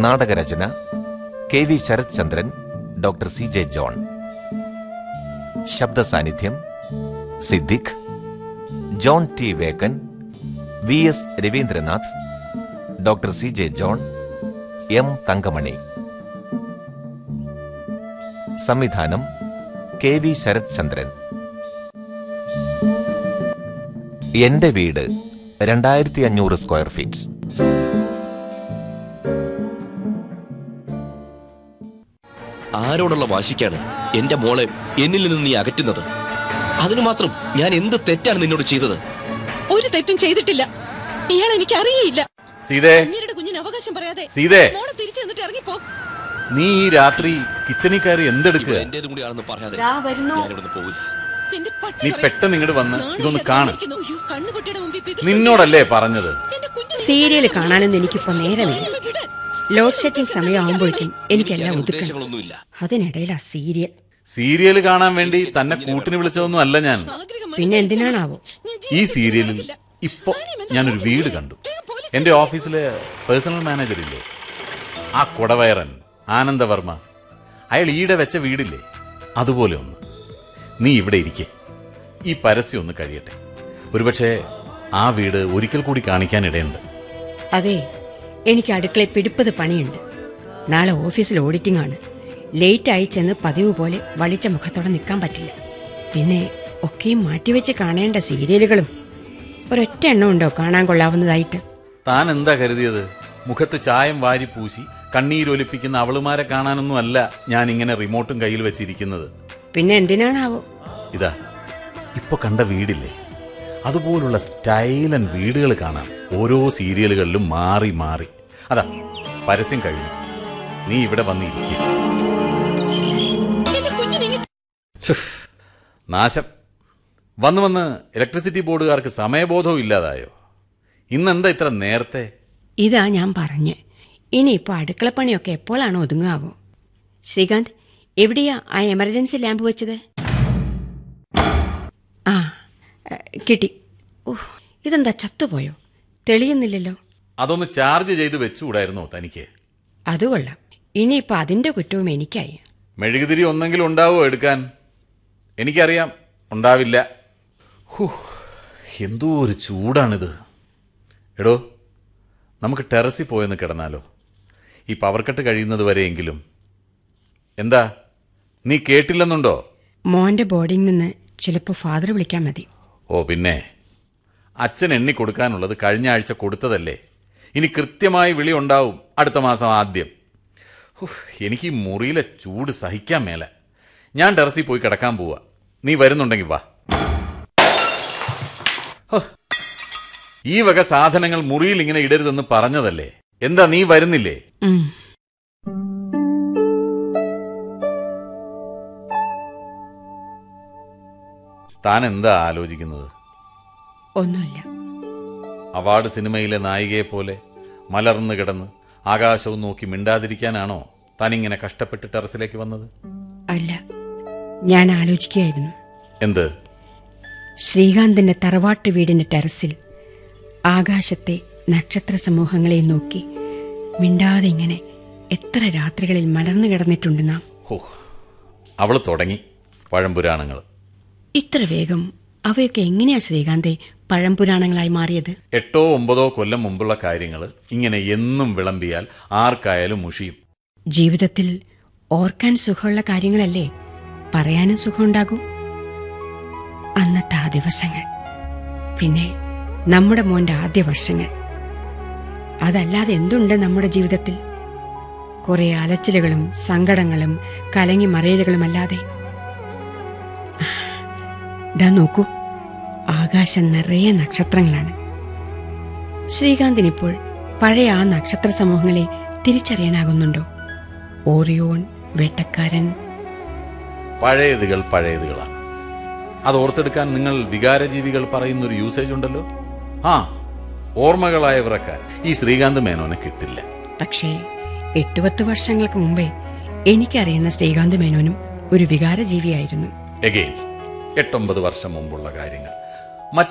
നാടകരചന K V Sarath Chandran doctor C J John ശബ്ദ സാന്നിധ്യം Siddique John T വേക്കൻ V S Raveendranath doctor C J John M Thankamani സംവിധാനം K V Sarath ചന്ദ്രൻ എന്റെ വീട് രണ്ടായിരത്തി അഞ്ഞൂറ് സ്ക്വയർ ഫീറ്റ് ആരോടുള്ള വാശിക്കാണ് എന്റെ മോളെ എന്നിൽ നിന്ന് നീ അകറ്റുന്നത് അതിനു മാത്രം ഞാൻ എന്ത് തെറ്റാണ് നിന്നോട് ചെയ്തത് ഒരു തെറ്റും ചെയ്തിട്ടില്ല ഇയാൾ എനിക്ക് അറിയയില്ല സീതേ അങ്ങേരുടെ കുഞ്ഞിന് അവകാശം പറയാതെ സീതേ മോളെ തിരിച്ചു എന്നിട്ട് ഇറങ്ങിപ്പോ നീ ഈ രാത്രി കിച്ചണിൽ കയറി എന്തെടുക്കുക എന്റേതും കൂടി ആണെന്ന് പറയാതെ ദാ വരുന്നു. ഞാൻ ഇവിടുന്ന് പോവില്ല എന്റെ പട്ടി നീ പറയും. പെട്ടെന്ന് ഇങ്ങോട്ട് വന്ന് നാണമില്ലാതെ ഇതൊന്ന് കാണ് ഇരിക്കുന്നു. അയ്യോ, കണ്ണുകുട്ടിയുടെ മുമ്പിൽ പിതൃ- നിന്നോടല്ലേ പറഞ്ഞത് എന്റെ കുഞ്ഞിനെ സീരിയൽ കാണാനൊന്നും എനിക്കിപ്പോ നേരമില്ല വിട്. ലോഡ് ഷെഡിംഗ് സമയമാകുമ്പോഴേക്കും എനിക്കെല്ലാം അങ്ങനെ ഒതുക്കണം ഉദ്ദേശങ്ങളൊന്നുമില്ല അതിനിടയിലാ സീരിയൽ സീരിയൽ കാണാൻ വേണ്ടി തന്നെ കൂട്ടിന് വിളിച്ചതൊന്നും അല്ല ഞാൻ ആഗ്രഹം പിന്നെ എന്തിനാണാവോ ഞാൻ ഈ ജീവിതത്തിൽ സീരിയലിൽ നടക്കില്ല. ഇപ്പൊ കാര്യം എന്താ ഞാനൊരു നോക്കി വീട് ഇരിക്കുക? കണ്ടു വേഗം പോലീസിനെ എന്റെ ഓഫീസിലെ പേഴ്സണൽ മാനേജർ ഇല്ലേ ആ കുടവയറൻ ആനന്ദവർമ്മ അയാൾ ഈടെ വെച്ച വീടില്ലേ അതുപോലെ ഒന്ന് നീ ഇവിടെ ഇരിക്കെ ഈ പരസ്യം ഒന്ന് കഴിയട്ടെ ഒരുപക്ഷെ ആ വീട് ഒരിക്കൽ കൂടി കാണിക്കാനിടയുണ്ട് അതെ എനിക്ക് അടുക്കളയിൽ പിടിപ്പത് പണിയുണ്ട് നാളെ ഓഫീസിൽ ഓഡിറ്റിംഗ് ആണ് ലേറ്റായി ചെന്ന് പതിവ് പോലെ വളിച്ച മുഖത്തോടെ നിൽക്കാൻ പറ്റില്ല പിന്നെ ഒക്കെയും മാറ്റിവെച്ച് കാണേണ്ട സീരിയലുകളും ഒരൊറ്റ എണ്ണം ഉണ്ടോ കാണാൻ കൊള്ളാവുന്നതായിട്ട് താൻ എന്താ കരുതിയത് മുഖത്ത് ചായം വാരി പൂശി കണ്ണീരൊലിപ്പിക്കുന്ന അവളുമാരെ കാണാനൊന്നും അല്ല ഞാൻ ഇങ്ങനെ റിമോട്ടും കയ്യിൽ വെച്ചിരിക്കുന്നത് പിന്നെ എന്തിനാണാവോ ഇതാ ഇപ്പൊ കണ്ട വീടില്ലേ അതുപോലുള്ള സ്റ്റൈലൻ വീടുകൾ കാണാം ഓരോ സീരിയലുകളിലും മാറി മാറി അതാ പരസ്യം കഴിഞ്ഞു നീ ഇവിടെ വന്നിരിക്കുക എന്റെ കുഞ്ഞിനെ ഇങ്ങ് നാശം വന്ന് വന്ന് ഇലക്ട്രിസിറ്റി ബോർഡുകാർക്ക് സമയബോധവും ഇല്ലാതായോ ഇന്നെന്താ ഇത്ര നേരത്തെ ഇതാ ഞാൻ പറഞ്ഞ് ഇനിയിപ്പോൾ അടുക്കളപ്പണിയൊക്കെ എപ്പോഴാണ് ഒതുങ്ങാവോ ശ്രീകാന്ത് എവിടെയാ ആ എമർജൻസി ലാമ്പ് വെച്ചത് ആ ഏ, കിട്ടി ഉഹ്, ഇതെന്താ ചത്തുപോയോ തെളിയുന്നില്ലല്ലോ അതൊന്ന് ചാർജ് ചെയ്ത് വെച്ചുകൂടായിരുന്നോ തനിക്ക് അത് കൊള്ളാം ഇനിയിപ്പോൾ അതിൻ്റെ കുറ്റവും എനിക്കായി മെഴുകുതിരി ഒന്നെങ്കിലും ഉണ്ടാവോ എടുക്കാൻ എനിക്കറിയാം ഉണ്ടാവില്ല ഹൂ, എന്തോ ഒരു ചൂടാണിത് എടോ നമുക്ക് ടെറസിൽ പോയെന്ന് കിടന്നാലോ ഈ പവർ കട്ട് കഴിയുന്നത് വരെയെങ്കിലും എന്താ നീ കേട്ടില്ലെന്നുണ്ടോ മോൻ്റെ ബോർഡിൽ നിന്ന് ചിലപ്പോൾ ഫാദർ വിളിക്കാൻ മതി ഓ പിന്നെ അച്ഛൻ എണ്ണി കൊടുക്കാനുള്ളത് കഴിഞ്ഞ ആഴ്ച കൊടുത്തതല്ലേ ഇനി കൃത്യമായി വിളി ഉണ്ടാവും അടുത്ത മാസം ആദ്യം ഹും, എനിക്ക് ഈ മുറിയിലെ ചൂട് സഹിക്കാൻ മേല ഞാൻ ടെറസിൽ പോയി കിടക്കാൻ പോവാ നീ വരുന്നുണ്ടെങ്കിൽ വാ ഹോ, ഈ വക സാധനങ്ങൾ മുറിയിൽ ഇങ്ങനെ ഇടരുതെന്ന് പറഞ്ഞതല്ലേ എന്താ നീ വരുന്നില്ലേ ഉം. താൻ എന്താ ആലോചിക്കുന്നത് ഒന്നുമില്ല അവാർഡ് സിനിമയിലെ നായികയെ പോലെ മലർന്നു കിടന്ന് ആകാശവും നോക്കി മിണ്ടാതിരിക്കാനാണോ താനിങ്ങനെ കഷ്ടപ്പെട്ട് ടെറസിലേക്ക് വന്നത് അല്ല ഞാൻ ആലോചിക്കുകയായിരുന്നു എന്ത് ശ്രീകാന്തിന്റെ തറവാട്ട് വീടിന്റെ ടെറസിൽ ആകാശത്തെ നക്ഷത്ര സമൂഹങ്ങളെ നോക്കി മിണ്ടാതെ ഇങ്ങനെ എത്ര രാത്രികളിൽ മലർന്നു കിടന്നിട്ടുണ്ട് നാം ഹോ അവൾ തുടങ്ങി പഴംപുരാണങ്ങൾ ഇത്ര വേഗം അവയൊക്കെ എങ്ങനെയാ ശ്രീകാന്തെ പഴംപുരാണങ്ങളായി മാറിയത് എട്ടോ ഒമ്പതോ കൊല്ലം മുമ്പുള്ള കാര്യങ്ങൾ ഇങ്ങനെ എന്നും വിളമ്പിയാൽ ആർക്കായാലും മുഷിയും ജീവിതത്തിൽ ഓർക്കാൻ സുഖമുള്ള കാര്യങ്ങളല്ലേ പറയാനും സുഖമുണ്ടാകൂ അന്നത്തെ ആ ദിവസങ്ങൾ പിന്നെ നമ്മുടെ മോന്റെ ആദ്യ വർഷങ്ങൾ അതല്ലാതെ എന്തുണ്ട് നമ്മുടെ ജീവിതത്തിൽ കുറെ അലച്ചിലുകളും സങ്കടങ്ങളും കലങ്ങി മറയലുകളും അല്ലാതെ ഇതാ നോക്കൂ ആകാശം നിറയെ നക്ഷത്രങ്ങളാണ് ശ്രീകാന്തിനിപ്പോൾ പഴയ ആ നക്ഷത്ര സമൂഹങ്ങളെ തിരിച്ചറിയാനാകുന്നുണ്ടോ ഓറിയോൺ വേട്ടക്കാരൻ പഴയതുകൾ പഴയതുകളാണ് അത് ഓർത്തെടുക്കാൻ നിങ്ങൾ വികാരജീവികൾ പറയുന്നൊരു യൂസേജ് ഉണ്ടല്ലോ ആ ഓർമ്മകളായ വിറക്കാൻ ഈ ശ്രീകാന്ത് മേനോനെ കിട്ടില്ല പക്ഷേ എട്ടുപത്ത് വർഷങ്ങൾക്ക് മുമ്പേ എനിക്കറിയുന്ന ശ്രീകാന്ത് മേനോനും ഒരു വികാരജീവിയായിരുന്നു എഗെയിൻ എട്ടൊമ്പത് വർഷം മുമ്പുള്ള കാര്യങ്ങൾ